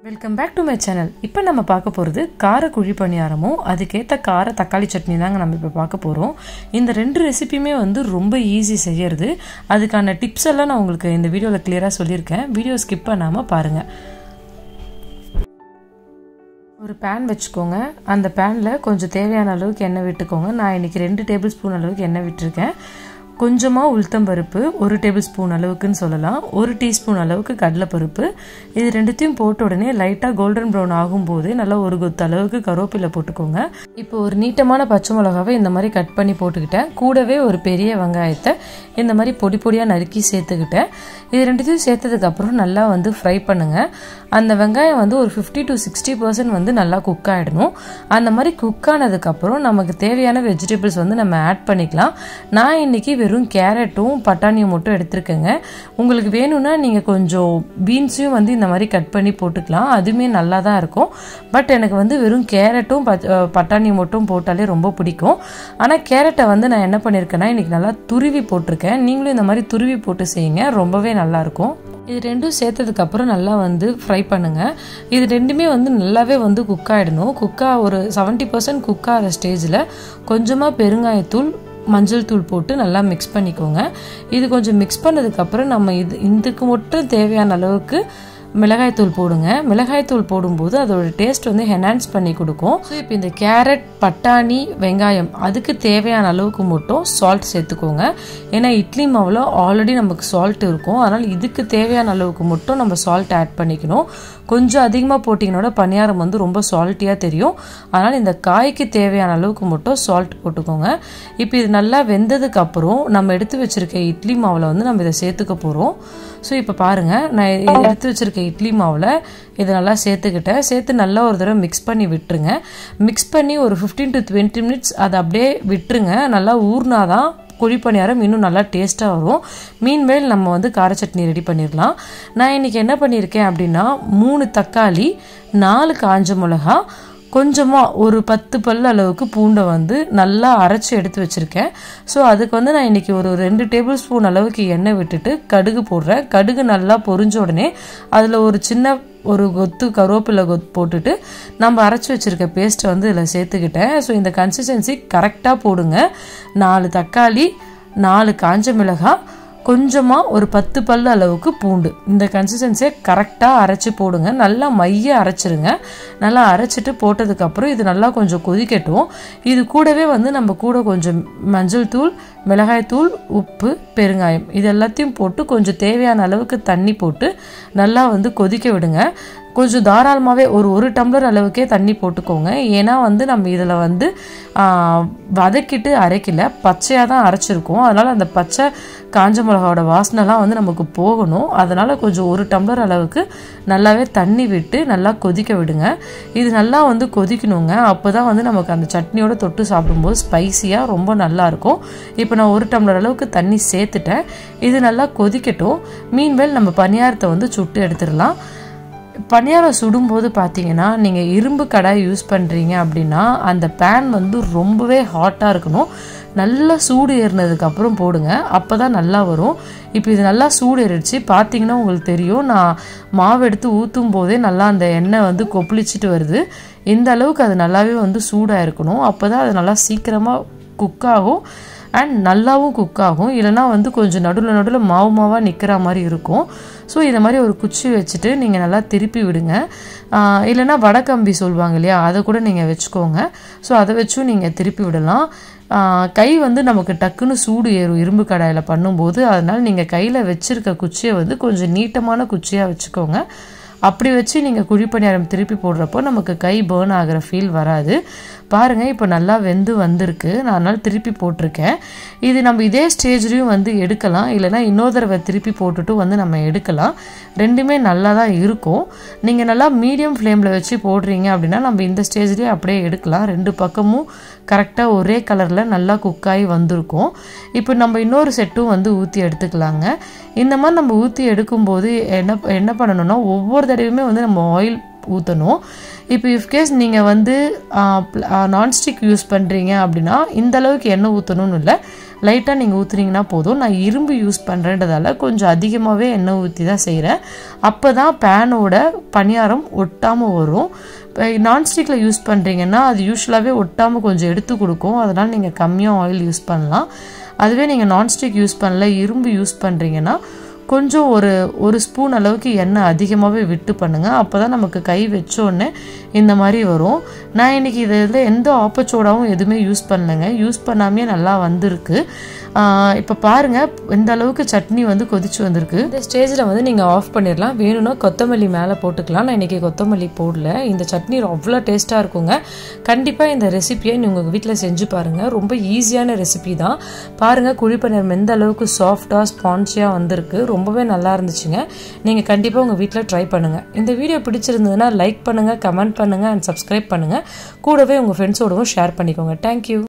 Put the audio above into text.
welcome back to my channel இப்போ நம்ம பார்க்க போகிறது கார குழி பணியாரமும் அதுக்கேற்ற கார தக்காளி சட்னி தாங்க நம்ம இப்போ பார்க்க போகிறோம் இந்த ரெண்டு ரெசிபியுமே வந்து ரொம்ப ஈஸி செய்யறது அதுக்கான டிப்ஸ் எல்லாம் நான் உங்களுக்கு இந்த வீடியோவில் கிளியராக சொல்லியிருக்கேன் வீடியோ ஸ்கிப் பண்ணாமல் பாருங்கள் ஒரு பேன் வச்சுக்கோங்க அந்த பேனில் கொஞ்சம் தேவையான அளவுக்கு எண்ணெய் விட்டுக்கோங்க நான் இன்றைக்கி ரெண்டு டேபிள் ஸ்பூன் அளவுக்கு எண்ணெய் விட்டுருக்கேன் கொஞ்சமாக உளுத்தம்பருப்பு ஒரு டேபிள் ஸ்பூன் அளவுக்குன்னு சொல்லலாம் ஒரு டீஸ்பூன் அளவுக்கு கடலைப்பருப்பு இது ரெண்டுத்தையும் போட்ட உடனே லைட்டாக கோல்டன் ப்ரௌன் ஆகும்போது நல்லா ஒரு கொத்து அளவுக்கு கருவேப்பிலை போட்டுக்கோங்க இப்போ ஒரு நீட்டமான பச்சை மிளகாவை இந்த மாதிரி கட் பண்ணி போட்டுக்கிட்டேன் கூடவே ஒரு பெரிய வெங்காயத்தை இந்த மாதிரி பொடி பொடியாக நறுக்கி சேர்த்துக்கிட்டேன் இது ரெண்டுத்தையும் சேர்த்ததுக்கப்புறம் நல்லா வந்து ஃப்ரை பண்ணுங்கள் அந்த வெங்காயம் வந்து ஒரு ஃபிஃப்டி டு சிக்ஸ்டி பர்சன்ட் வந்து நல்லா குக் ஆகிடணும் அந்த மாதிரி குக் ஆனதுக்கப்புறம் நமக்கு தேவையான வெஜிடபிள்ஸ் வந்து நம்ம ஆட் பண்ணிக்கலாம் நான் இன்றைக்கி வெறும் கேரட்டும் பட்டாணியும் மட்டும் எடுத்திருக்கேங்க உங்களுக்கு வேணும்னா நீங்கள் கொஞ்சம் பீன்ஸையும் வந்து இந்த மாதிரி கட் பண்ணி போட்டுக்கலாம் அதுவுமே நல்லா தான் இருக்கும் பட் எனக்கு வந்து வெறும் கேரட்டும் பட்டாணியும் மட்டும் போட்டாலே ரொம்ப பிடிக்கும் ஆனால் கேரட்டை வந்து நான் என்ன பண்ணியிருக்கேன்னா இன்றைக்கி நல்லா துருவி போட்டிருக்கேன் நீங்களும் இந்த மாதிரி துருவி போட்டு செய்யுங்க ரொம்பவே நல்லாயிருக்கும் இது ரெண்டும் சேர்த்ததுக்கப்புறம் நல்லா வந்து ஃப்ரை பண்ணுங்கள் இது ரெண்டுமே வந்து நல்லாவே வந்து குக் ஆகிடணும் குக்காக ஒரு செவன்ட்டி பர்சன்ட் குக் ஆகிற ஸ்டேஜில் கொஞ்சமாக பெருங்காயத்தூள் மஞ்சள் தூள் போட்டு நல்லா மிக்ஸ் பண்ணிக்கோங்க இது கொஞ்சம் மிக்ஸ் பண்ணதுக்கப்புறம் நம்ம இது இதுக்கு மட்டும் தேவையான அளவுக்கு மிளகாய்த்தூள் போடுங்க மிளகாய்த்தூள் போடும்போது அதோட டேஸ்ட் வந்து என்ஹான்ஸ் பண்ணி கொடுக்கும் ஸோ இப்போ இந்த கேரட் பட்டாணி வெங்காயம் அதுக்கு தேவையான அளவுக்கு மட்டும் சால்ட் சேர்த்துக்கோங்க ஏன்னா இட்லி மாவில் ஆல்ரெடி நமக்கு சால்ட் இருக்கும் அதனால் இதுக்கு தேவையான அளவுக்கு மட்டும் நம்ம சால்ட் ஆட் பண்ணிக்கணும் கொஞ்சம் அதிகமாக போட்டிங்கனோட பணியாரம் வந்து ரொம்ப சால்ட்டியாக தெரியும் அதனால் இந்த காய்க்கு தேவையான அளவுக்கு மட்டும் சால்ட் போட்டுக்கோங்க இப்போ இது நல்லா வெந்ததுக்கப்புறம் நம்ம எடுத்து வச்சுருக்க இட்லி மாவில் வந்து நம்ம இதை சேர்த்துக்க போகிறோம் ஸோ இப்போ பாருங்கள் நான் எடுத்து வச்சுருக்க இட்லி மாவில் இதை நல்லா சேர்த்துக்கிட்டேன் சேர்த்து நல்லா ஒரு தடவை மிக்ஸ் பண்ணி விட்டுருங்க மிக்ஸ் பண்ணி ஒரு ஃபிஃப்டீன் டு டுவெண்ட்டி மினிட்ஸ் அதை அப்படியே விட்டுருங்க நல்லா ஊர்னாதான் குழி பணியாரம் இன்னும் நல்லா டேஸ்ட்டாக வரும் மீன்மேல் நம்ம வந்து கார சட்னி ரெடி பண்ணிடலாம் நான் இன்றைக்கி என்ன பண்ணியிருக்கேன் அப்படின்னா மூணு தக்காளி நாலு காஞ்ச மிளகா கொஞ்சமாக ஒரு பத்து பல் அளவுக்கு பூண்டை வந்து நல்லா அரைச்சி எடுத்து வச்சுருக்கேன் ஸோ அதுக்கு வந்து நான் இன்றைக்கி ஒரு ரெண்டு டேபிள் ஸ்பூன் அளவுக்கு எண்ணெய் விட்டுட்டு கடுகு போடுறேன் கடுகு நல்லா பொரிஞ்ச உடனே அதில் ஒரு சின்ன ஒரு கொத்து கருவேப்பிலை கொத்து போட்டுட்டு நம்ம அரைச்சி வச்சுருக்க பேஸ்ட்டை வந்து இதில் சேர்த்துக்கிட்டேன் ஸோ இந்த கன்சிஸ்டன்சி கரெக்டாக போடுங்க நாலு தக்காளி நாலு காஞ்ச மிளகாய் கொஞ்சமாக ஒரு பத்து பல் அளவுக்கு பூண்டு இந்த கன்சிஸ்டன்சியை கரெக்டாக அரைச்சி போடுங்க நல்லா மைய அரைச்சிருங்க நல்லா அரைச்சிட்டு போட்டதுக்கப்புறம் இது நல்லா கொஞ்சம் கொதிக்கட்டும் இது கூடவே வந்து நம்ம கூட கொஞ்சம் மஞ்சள் தூள் மிளகாய் தூள் உப்பு பெருங்காயம் இது எல்லாத்தையும் போட்டு கொஞ்சம் தேவையான அளவுக்கு தண்ணி போட்டு நல்லா வந்து கொதிக்க விடுங்க கொஞ்சம் தாராளமாகவே ஒரு ஒரு டம்ளர் அளவுக்கே தண்ணி போட்டுக்கோங்க ஏன்னா வந்து நம்ம இதில் வந்து வதக்கிட்டு அரைக்கல பச்சையாக தான் அரைச்சிருக்கோம் அதனால் அந்த பச்சை காஞ்ச மிளகாவோட வாசனைலாம் வந்து நமக்கு போகணும் அதனால் கொஞ்சம் ஒரு டம்ளர் அளவுக்கு நல்லாவே தண்ணி விட்டு நல்லா கொதிக்க விடுங்க இது நல்லா வந்து கொதிக்கணுங்க அப்போ தான் வந்து நமக்கு அந்த சட்னியோட தொட்டு சாப்பிடும்போது ஸ்பைசியாக ரொம்ப நல்லாயிருக்கும் இப்போ நான் ஒரு டம்ளர் அளவுக்கு தண்ணி சேர்த்துட்டேன் இது நல்லா கொதிக்கட்டும் மீன்வேல் நம்ம பணியாரத்தை வந்து சுட்டு எடுத்துடலாம் பணியாரம் சுடும்போது பார்த்தீங்கன்னா நீங்கள் இரும்பு கடாய் யூஸ் பண்ணுறீங்க அப்படின்னா அந்த பேன் வந்து ரொம்பவே ஹாட்டாக இருக்கணும் நல்லா சூடு ஏறினதுக்கப்புறம் போடுங்க அப்போ தான் நல்லா வரும் இப்போ இது நல்லா சூடு ஏறிடுச்சு பார்த்தீங்கன்னா உங்களுக்கு தெரியும் நான் மாவு எடுத்து ஊற்றும் போதே நல்லா அந்த எண்ணெய் வந்து கொப்பளிச்சிட்டு வருது இந்த அளவுக்கு அது நல்லாவே வந்து சூடாக இருக்கணும் அப்போ தான் அது நல்லா சீக்கிரமாக குக் ஆகும் அண்ட் நல்லாவும் குக் ஆகும் இல்லைனா வந்து கொஞ்சம் நடுவில் நடுவில் மாவு மாவாக நிற்கிற மாதிரி இருக்கும் ஸோ இதை மாதிரி ஒரு குச்சி வச்சுட்டு நீங்கள் நல்லா திருப்பி விடுங்க இல்லைனா வடக்கம்பி சொல்லுவாங்க இல்லையா அதை கூட நீங்கள் வச்சுக்கோங்க ஸோ அதை வச்சும் நீங்கள் திருப்பி விடலாம் கை வந்து நமக்கு டக்குன்னு சூடு ஏறும் இரும்பு கடாயில் பண்ணும்போது அதனால் நீங்கள் கையில் வச்சுருக்க குச்சியை வந்து கொஞ்சம் நீட்டமான குச்சியாக வச்சுக்கோங்க அப்படி வச்சு நீங்கள் குழிப்பணியாரம் திருப்பி போடுறப்போ நமக்கு கை பேர்ன் ஆகிற ஃபீல் வராது பாருங்கள் இப்போ நல்லா வெந்து வந்திருக்கு நான் அதனால் திருப்பி போட்டிருக்கேன் இது நம்ம இதே ஸ்டேஜ்லேயும் வந்து எடுக்கலாம் இல்லைனா இன்னொரு தடவை திருப்பி போட்டுட்டு வந்து நம்ம எடுக்கலாம் ரெண்டுமே நல்லா தான் இருக்கும் நீங்கள் நல்லா மீடியம் ஃப்ளேமில் வச்சு போடுறீங்க அப்படின்னா நம்ம இந்த ஸ்டேஜ்லேயே அப்படியே எடுக்கலாம் ரெண்டு பக்கமும் கரெக்டாக ஒரே கலரில் நல்லா குக்காகி வந்திருக்கும் இப்போ நம்ம இன்னொரு செட்டும் வந்து ஊற்றி எடுத்துக்கலாங்க இந்த மாதிரி நம்ம ஊற்றி எடுக்கும்போது என்ன என்ன பண்ணணும்னா ஒவ்வொரு தடவையுமே வந்து நம்ம ஆயில் ஊற்றணும் இப்போ இஃப்கேஸ் நீங்கள் வந்து நான்ஸ்டிக் யூஸ் பண்ணுறீங்க அப்படின்னா இந்த அளவுக்கு எண்ணெய் ஊற்றணும்னு இல்லை லைட்டாக நீங்கள் ஊற்றுனீங்கன்னா போதும் நான் இரும்பு யூஸ் பண்ணுறேன்றதால கொஞ்சம் அதிகமாகவே எண்ணெய் ஊற்றி தான் செய்கிறேன் அப்போ தான் பேனோட பணியாரம் ஒட்டாமல் வரும் இப்போ நான்ஸ்டிக்கில் யூஸ் பண்ணுறீங்கன்னா அது யூஸ்வலாகவே ஒட்டாமல் கொஞ்சம் எடுத்து கொடுக்கும் அதனால் நீங்கள் கம்மியாக ஆயில் யூஸ் பண்ணலாம் அதுவே நீங்கள் நான்ஸ்டிக் யூஸ் பண்ணல இரும்பு யூஸ் பண்ணுறீங்கன்னா கொஞ்சம் ஒரு ஒரு ஸ்பூன் அளவுக்கு எண்ணெய் அதிகமாகவே விட்டு பண்ணுங்கள் அப்போ தான் நமக்கு கை வச்சோடனே இந்த மாதிரி வரும் நான் இன்றைக்கி இதில் எந்த ஆப்பச்சோடாவும் எதுவுமே யூஸ் பண்ணலைங்க யூஸ் பண்ணாமே நல்லா வந்திருக்கு இப்போ பாருங்கள் இந்த அளவுக்கு சட்னி வந்து கொதிச்சு வந்திருக்கு இந்த ஸ்டேஜில் வந்து நீங்கள் ஆஃப் பண்ணிடலாம் வேணும்னா கொத்தமல்லி மேலே போட்டுக்கலாம் நான் இன்றைக்கி கொத்தமல்லி போடல இந்த சட்னி அவ்வளோ டேஸ்ட்டாக இருக்குங்க கண்டிப்பாக இந்த ரெசிபியை நீங்கள் உங்கள் வீட்டில் செஞ்சு பாருங்கள் ரொம்ப ஈஸியான ரெசிபி தான் பாருங்கள் குழிப்பணியாரம் எந்த அளவுக்கு சாஃப்டாக ஸ்பான்ச்சியாக வந்திருக்கு ரொம்பவே நல்லா இருந்துச்சுங்க நீங்கள் கண்டிப்பாக உங்கள் வீட்டில் ட்ரை பண்ணுங்கள் இந்த வீடியோ பிடிச்சிருந்ததுன்னா லைக் பண்ணுங்கள் கமெண்ட் பண்ணுங்கள் அண்ட் சப்ஸ்கிரைப் பண்ணுங்கள் கூடவே உங்கள் ஃப்ரெண்ட்ஸோடவும் ஷேர் பண்ணிக்கோங்க தேங்க்யூ